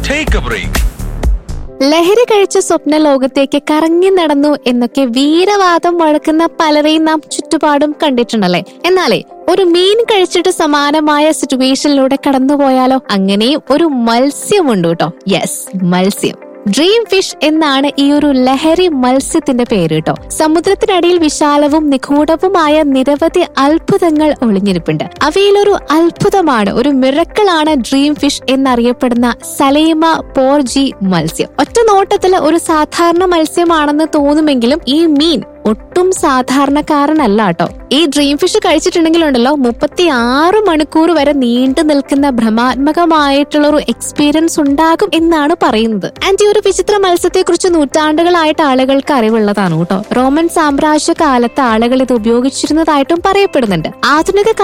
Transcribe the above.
Take a break. ലഹരി കഴിച്ച സ്വപ്ന ലോകത്തേക്ക് കറങ്ങി നടന്നു എന്നൊക്കെ വീരവാദം വഴക്കുന്ന പലരെയും നാം ചുറ്റുപാടും കണ്ടിട്ടുണ്ടല്ലേ എന്നാലേ ഒരു മീൻ കഴിച്ചിട്ട് സമാനമായ സിറ്റുവേഷനിലൂടെ കടന്നുപോയാലോ അങ്ങനെയും ഒരു മത്സ്യമുണ്ട് കേട്ടോ യെസ് മത്സ്യം ഡ്രീം ഫിഷ് എന്നാണ് ഈ ഒരു ലഹരി മത്സ്യത്തിന്റെ പേര് കേട്ടോ സമുദ്രത്തിനടിയിൽ വിശാലവും നിഗൂഢവുമായ നിരവധി അത്ഭുതങ്ങൾ ഒളിഞ്ഞിരിപ്പുണ്ട് അവയിലൊരു അത്ഭുതമാണ് ഒരു മിറക്കിളാണ് ഡ്രീം ഫിഷ് എന്നറിയപ്പെടുന്ന സലൈമ പോർജി മത്സ്യം ഒറ്റ നോട്ടത്തില് ഒരു സാധാരണ മത്സ്യമാണെന്ന് തോന്നുമെങ്കിലും ഈ മീൻ ഒട്ടും സാധാരണക്കാരനല്ല കേട്ടോ ഈ ഡ്രീം ഫിഷ് കഴിച്ചിട്ടുണ്ടെങ്കിലുണ്ടല്ലോ മുപ്പത്തി ആറ് മണിക്കൂർ വരെ നീണ്ടു നിൽക്കുന്ന ഭ്രമാത്മകമായിട്ടുള്ള ഒരു എക്സ്പീരിയൻസ് ഉണ്ടാകും എന്നാണ് പറയുന്നത് ആൻഡ് ഈ ഒരു വിചിത്ര മത്സ്യത്തെ കുറിച്ച് നൂറ്റാണ്ടുകളായിട്ട് ആളുകൾക്ക് അറിവുള്ളതാണ് കേട്ടോ റോമൻ സാമ്രാജ്യ കാലത്ത് ആളുകൾ ഇത് ഉപയോഗിച്ചിരുന്നതായിട്ടും പറയപ്പെടുന്നുണ്ട് ആധുനിക